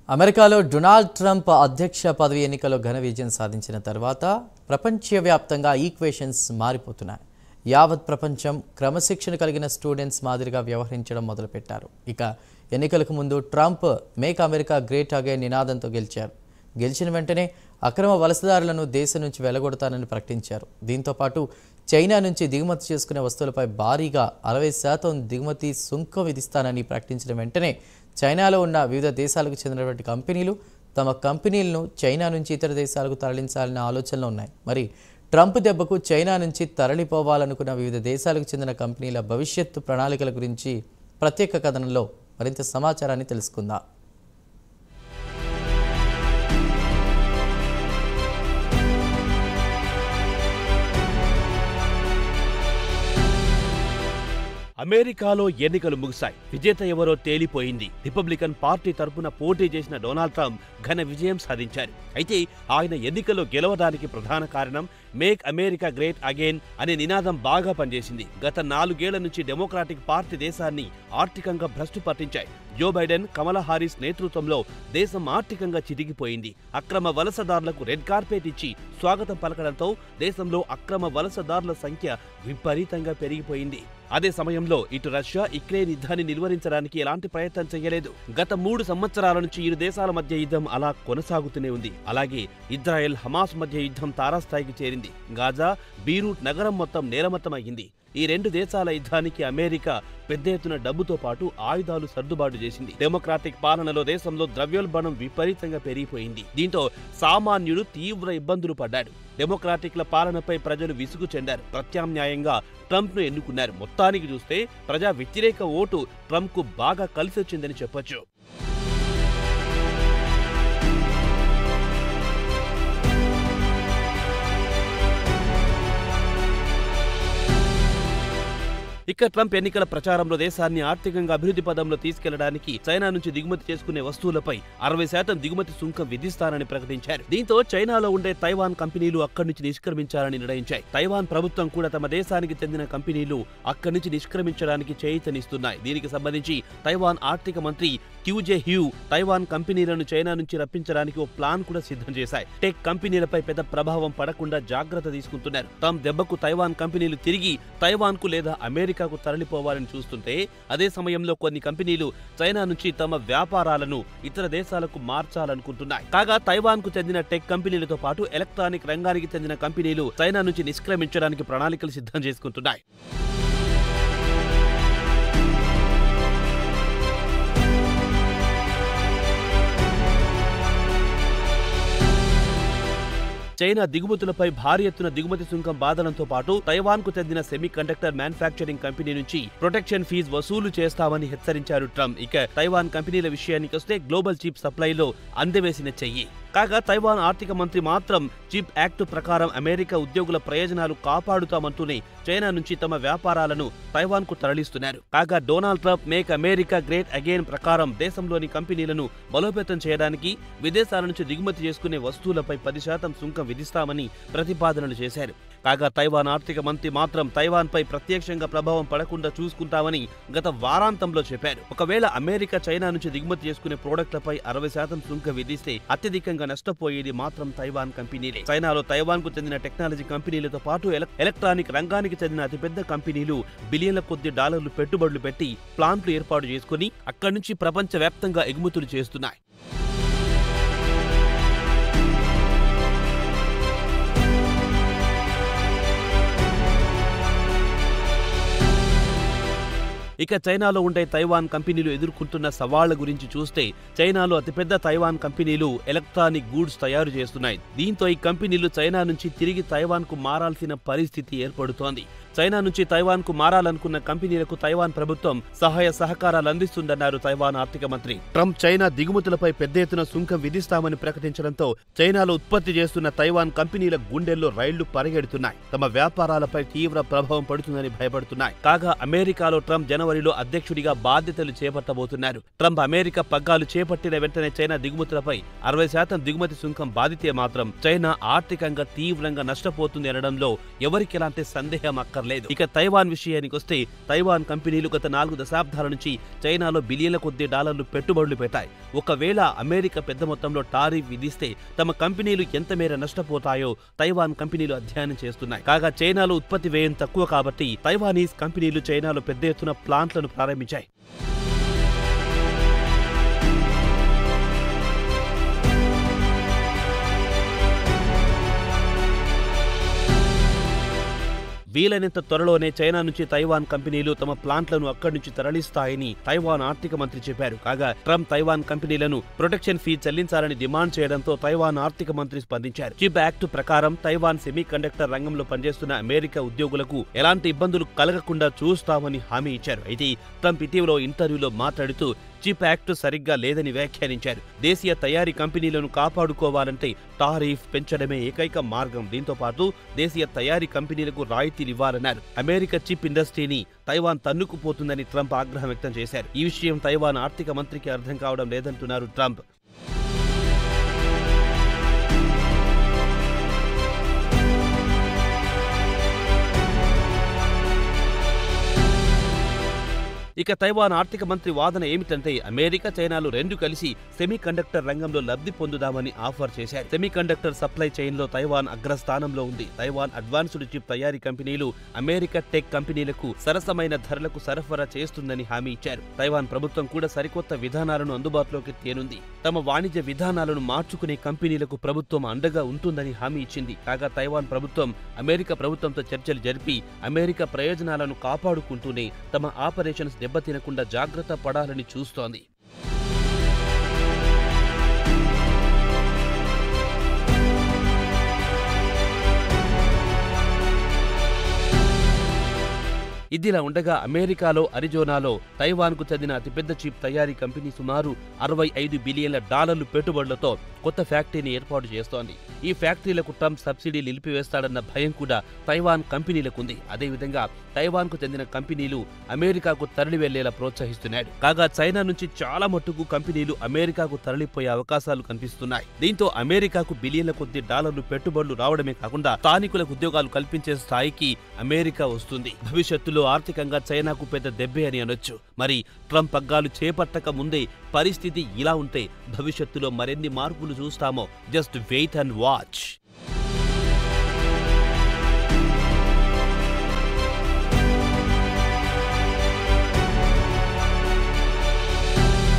అమెరికాలో Donald Trump అధ్యక్ష పదవి ఎన్నికలో ఘన విజయం సాధించిన తర్వాత ప్రపంచవ్యాప్తంగా ఈక్వేషన్స్ మారిపోతున్నాయి యావత్ ప్రపంచం క్రమశిక్షణ కలిగిన స్టూడెంట్స్ మాదిరిగా వ్యవహరించడం మొదలుపెట్టారు ఇక ఎన్నికలకు ముందు Trump make America great again నినాదంతో గెలిచారు గెలిచిన వెంటనే అక్రమ వలసదారులను దేశం నుంచి వెలగొడతానని ప్రకటించారు దీంతో పాటు చైనా నుంచి దిగుమతి చేసుకునే వస్తువులపై భారీగా అరవై శాతం దిగుమతి సుంకం విధిస్తానని ప్రకటించిన వెంటనే చైనాలో ఉన్న వివిధ దేశాలకు చెందినటువంటి కంపెనీలు తమ కంపెనీలను చైనా నుంచి ఇతర దేశాలకు తరలించాలనే ఆలోచనలు ఉన్నాయి మరి ట్రంప్ దెబ్బకు చైనా నుంచి తరలిపోవాలనుకున్న వివిధ దేశాలకు చెందిన కంపెనీల భవిష్యత్తు ప్రణాళికల గురించి ప్రత్యేక కథనంలో మరింత సమాచారాన్ని తెలుసుకుందాం అమెరికాలో ఎన్నికలు ముగిశాయి విజేత ఎవరో తేలిపోయింది రిపబ్లికన్ పార్టీ తరపున పోటీ చేసిన డొనాల్డ్ ట్రంప్ ఘన విజయం సాధించారు అయితే ఆయన ఎన్నికల్లో గెలవడానికి ప్రధాన కారణం మేక్ అమెరికా గ్రేట్ అగైన్ అనే నినాదం బాగా పనిచేసింది గత నాలుగేళ్ల నుంచి డెమోక్రాటిక్ పార్టీ దేశాన్ని ఆర్థికంగా భ్రష్టు పట్టించాయి జో బైడెన్ కమలా హారిస్ నేతృత్వంలో దేశం ఆర్థికంగా చితికిపోయింది అక్రమ వలసదారులకు రెడ్ కార్పెట్ ఇచ్చి స్వాగతం పలకడంతో దేశంలో అక్రమ వలసదారుల సంఖ్య విపరీతంగా పెరిగిపోయింది అదే సమయంలో ఇటు రష్యా యుక్రెయిన్ యుద్ధాన్ని నిలువరించడానికి ఎలాంటి ప్రయత్నం చేయలేదు గత మూడు సంవత్సరాల నుంచి ఇరు దేశాల మధ్య యుద్ధం అలా కొనసాగుతూనే ఉంది అలాగే ఇజ్రాయెల్ హమాస్ మధ్య యుద్ధం తారాస్థాయికి చేరింది గాజా బీరూట్ నగరం మొత్తం నేలమట్టమయ్యింది ఈ రెండు దేశాల యుద్ధానికి అమెరికా పెద్ద ఎత్తున డబ్బుతో పాటు ఆయుధాలు సర్దుబాటు చేసింది డెమోక్రాటిక్ పాలనలో దేశంలో ద్రవ్యోల్బణం విపరీతంగా పెరిగిపోయింది దీంతో సామాన్యుడు తీవ్ర ఇబ్బందులు పడ్డాడు డెమోక్రాటిక్ల పాలనపై ప్రజలు విసుగు చెందారు ప్రత్యామ్నాయంగా ట్రంప్ ను ఎన్నుకున్నారు మొత్తానికి చూస్తే ప్రజా వ్యతిరేక ఓటు ట్రంప్ కు బాగా కలిసొచ్చిందని చెప్పొచ్చు ఇక ట్రంప్ ఎన్నికల ప్రచారంలో దేశాన్ని ఆర్థికంగా అభివృద్ధి పదంలో తీసుకెళ్లడానికి చైనా నుంచి దిగుమతి చేసుకునే వస్తువులపై అరవై శాతం దిగుమతి సుంకం విధిస్తానని ప్రకటించారు దీంతో చైనాలో ఉండే తైవాన్ కంపెనీలు అక్కడి నుంచి నిష్క్రమించాలని నిర్ణయించాయి తైవాన్ ప్రభుత్వం కూడా తమ దేశానికి చెందిన కంపెనీలు అక్కడి నుంచి నిష్క్రమించడానికి చేయితనిస్తున్నాయి దీనికి సంబంధించి తైవాన్ ఆర్థిక మంత్రి క్యూజే హ్యూ తైవాన్ కంపెనీలను చైనా నుంచి రప్పించడానికి ఓ ప్లాన్ కూడా సిద్ధం చేశాయి టెక్ కంపెనీలపై పెద్ద ప్రభావం పడకుండా జాగ్రత్త తీసుకుంటున్నారు తమ దెబ్బకు తైవాన్ కంపెనీలు తిరిగి తైవాన్ కు లేదా అమెరికాకు తరలిపోవాలని చూస్తుంటే అదే సమయంలో కొన్ని కంపెనీలు చైనా నుంచి తమ వ్యాపారాలను ఇతర దేశాలకు మార్చాలనుకుంటున్నాయి కాగా తైవాన్ కు చెందిన టెక్ కంపెనీలతో పాటు ఎలక్ట్రానిక్ రంగానికి చెందిన కంపెనీలు చైనా నుంచి నిష్క్రమించడానికి ప్రణాళికలు సిద్ధం చేసుకుంటున్నాయి చైనా దిగుమతులపై భారీ ఎత్తున దిగుమతి సుంకం బాధడంతో పాటు తైవాన్ కు చెందిన సెమీ కండక్టర్ మ్యానుఫ్యాక్చరింగ్ కంపెనీ నుంచి ప్రొటెక్షన్ ఫీజు వసూలు చేస్తామని హెచ్చరించారు ట్రంప్ ఇక తైవాన్ కంపెనీల విషయానికి వస్తే గ్లోబల్ చిప్ సప్లైలో అందవేసిన చెయ్యి కాగా తైవాన్ ఆర్థిక మంత్రి మాత్రం చిప్ యాక్ట్ ప్రకారం అమెరికా ఉద్యోగుల ప్రయోజనాలు కాపాడుతామంటూనే చైనా నుంచి తమ వ్యాపారాలను తైవాన్ కు తరలిస్తున్నారు కాగా Donald Trump make America great again ప్రకారం దేశంలోని కంపెనీలను బలోపేతం చేయడానికి విదేశాల నుంచి దిగుమతి చేసుకునే వస్తువులపై పది శాతం సుంకం విధిస్తామని ప్రతిపాదనలు చేశారు కాగా తైవాన్ ఆర్థిక మంత్రి మాత్రం తైవాన్ పై ప్రత్యక్షంగా ప్రభావం పడకుండా చూసుకుంటామని గత వారాంతంలో చెప్పారు ఒకవేళ అమెరికా చైనా నుంచి దిగుమతి చేసుకునే ప్రోడక్ట్లపై అరవై శాతం సుంకం విధిస్తే అత్యధికంగా నష్టపోయేది మాత్రం తైవాన్ కంపెనీలే చైనాలో తైవాన్ కు చెందిన టెక్నాలజీ కంపెనీలతో పాటు ఎలక్- ఎలక్ట్రానిక్ రంగానికి చెందిన అతిపెద్ద కంపెనీలు బిలియన్ల కొద్ది డాలర్లు పెట్టుబడులు పెట్టి ప్లాంట్లు ఏర్పాటు చేసుకుని అక్కడి నుంచి ప్రపంచ వ్యాప్తంగా ఎగుమతులు చేస్తున్నాయి ఇక చైనాలో ఉండే తైవాన్ కంపెనీలు ఎదుర్కొంటున్న సవాళ్ల గురించి చూస్తే చైనాలో అతిపెద్ద తైవాన్ కంపెనీలు ఎలక్ట్రానిక్ గూడ్స్ తయారు చేస్తున్నాయి దీంతో ఈ కంపెనీలు చైనా నుంచి తిరిగి తైవాన్ కు మారాల్సిన పరిస్థితి ఏర్పడుతోంది చైనా నుంచి తైవాన్ కు మారాలనుకున్న కంపెనీలకు తైవాన్ ప్రభుత్వం సహాయ సహకారాలు అందిస్తుందన్నారు తైవాన్ ఆర్థిక మంత్రి ట్రంప్ చైనా దిగుమతులపై పెద్ద ఎత్తున సుంకం విధిస్తామని ప్రకటించడంతో చైనాలో ఉత్పత్తి చేస్తున్న తైవాన్ కంపెనీల గుండెల్లో రైళ్లు పరిగెడుతున్నాయి తమ వ్యాపారాలపై తీవ్ర ప్రభావం పడుతుందని భయపడుతున్నాయి కాగా అమెరికాలో ట్రంప్ జనవరి జనవరిలో అధ్యక్షుడిగా బాధ్యతలు చేపట్టబోతున్నారు ట్రంప్ అమెరికా పగ్గాలు చేపట్టిన వెంటనే చైనా దిగుమతులపై అరవై శాతం దిగుమతి సుంకం బాధితే మాత్రం చైనా ఆర్థికంగా తీవ్రంగా నష్టపోతుంది అనడంలో ఎవరికి ఎలాంటి సందేహం అక్కర్లేదు ఇక తైవాన్ విషయానికి వస్తే తైవాన్ కంపెనీలు గత నాలుగు దశాబ్దాల నుంచి చైనాలో బిలియన్ల కొద్ది డాలర్లు పెట్టుబడులు పెట్టాయి ఒకవేళ అమెరికా పెద్ద మొత్తంలో టారిఫ్ విధిస్తే తమ కంపెనీలు ఎంత మేర నష్టపోతాయో తైవాన్ కంపెనీలు అధ్యయనం చేస్తున్నాయి కాగా చైనాలో ఉత్పత్తి వ్యయం తక్కువ కాబట్టి తైవానీస్ కంపెనీలు చైనాలో పెద్ద ఎత్తున ప్లాంట్లను ప్రారంభించాయి వీలైనంత త్వరలోనే చైనా నుంచి తైవాన్ కంపెనీలు తమ ప్లాంట్లను అక్కడి నుంచి తరలిస్తాయని తైవాన్ ఆర్థిక మంత్రి చెప్పారు కాగా ట్రంప్ తైవాన్ కంపెనీలను ప్రొటెక్షన్ ఫీ చెల్లించాలని డిమాండ్ చేయడంతో తైవాన్ ఆర్థిక మంత్రి స్పందించారు చిప్ యాక్ట్ ప్రకారం తైవాన్ సెమీ కండక్టర్ రంగంలో పనిచేస్తున్న అమెరికా ఉద్యోగులకు ఎలాంటి ఇబ్బందులు కలగకుండా చూస్తామని హామీ ఇచ్చారు అయితే ట్రంప్ ఇటీవల ఓ ఇంటర్వ్యూలో మాట్లాడుతూ చిప్ యాక్ట్ సరిగ్గా లేదని వ్యాఖ్యానించారు దేశీయ తయారీ కంపెనీలను కాపాడుకోవాలంటే టారిఫ్ పెంచడమే ఏకైక మార్గం దీంతో పాటు దేశీయ తయారీ కంపెనీలకు రాయితీలు ఇవ్వాలన్నారు అమెరికా చిప్ ఇండస్ట్రీని తైవాన్ తన్నుకుపోతుందని ట్రంప్ ఆగ్రహం వ్యక్తం చేశారు ఈ విషయం తైవాన్ ఆర్థిక మంత్రికి అర్థం కావడం లేదంటున్నారు ట్రంప్ ఇక తైవాన్ ఆర్థిక మంత్రి వాదన ఏమిటంటే అమెరికా చైనాలు రెండు కలిసి సెమీ కండక్టర్ రంగంలో లబ్ధి పొందుదామని ఆఫర్ చేశారు సెమీ కండక్టర్ సప్లై చైన్ లో తైవాన్ అగ్రస్థానంలో ఉంది తైవాన్ అడ్వాన్స్డ్ చిప్ తయారీ కంపెనీలు అమెరికా టెక్ కంపెనీలకు సరసమైన ధరలకు సరఫరా చేస్తుందని హామీ ఇచ్చారు తైవాన్ ప్రభుత్వం కూడా సరికొత్త విధానాలను అందుబాటులోకి తేనుంది తమ వాణిజ్య విధానాలను మార్చుకునే కంపెనీలకు ప్రభుత్వం అండగా ఉంటుందని హామీ ఇచ్చింది కాగా తైవాన్ ప్రభుత్వం అమెరికా ప్రభుత్వంతో చర్చలు జరిపి అమెరికా ప్రయోజనాలను కాపాడుకుంటూనే తమ ఆపరేషన్స్ దెబ్బతినకుండా జాగ్రత్త పడాలని చూస్తోంది ఇదిలా ఉండగా అమెరికాలో అరిజోనాలో తైవాన్కు చెందిన అతిపెద్ద చిప్ తయారీ కంపెనీ సుమారు అరవై ఐదు బిలియన్ల డాలర్లు పెట్టుబడులతో కొత్త ఫ్యాక్టరీని ఏర్పాటు చేస్తోంది ఈ ఫ్యాక్టరీలకు ట్రంప్ సబ్సిడీ నిలిపివేస్తాడన్న భయం కూడా తైవాన్ కంపెనీలకుంది అదేవిధంగా తైవాన్కు చెందిన కంపెనీలు అమెరికాకు తరలి వెళ్లేలా ప్రోత్సహిస్తున్నాడు కాగా చైనా నుంచి చాలా మట్టుకు కంపెనీలు అమెరికాకు తరలిపోయే అవకాశాలు కనిపిస్తున్నాయి దీంతో అమెరికాకు బిలియన్ల కొద్ది డాలర్లు పెట్టుబడులు రావడమే కాకుండా స్థానికులకు ఉద్యోగాలు కల్పించే స్థాయికి అమెరికా వస్తుంది భవిష్యత్తులో ఆర్థికంగా చైనాకు పెద్ద దెబ్బే అని అనొచ్చు మరి ట్రంప్ పగ్గాలు చేపట్టక ముందే పరిస్థితి ఇలా ఉంటే భవిష్యత్తులో మరెన్ని మార్పులు చూస్తామో జస్ట్ వెయిట్ అండ్ వాచ్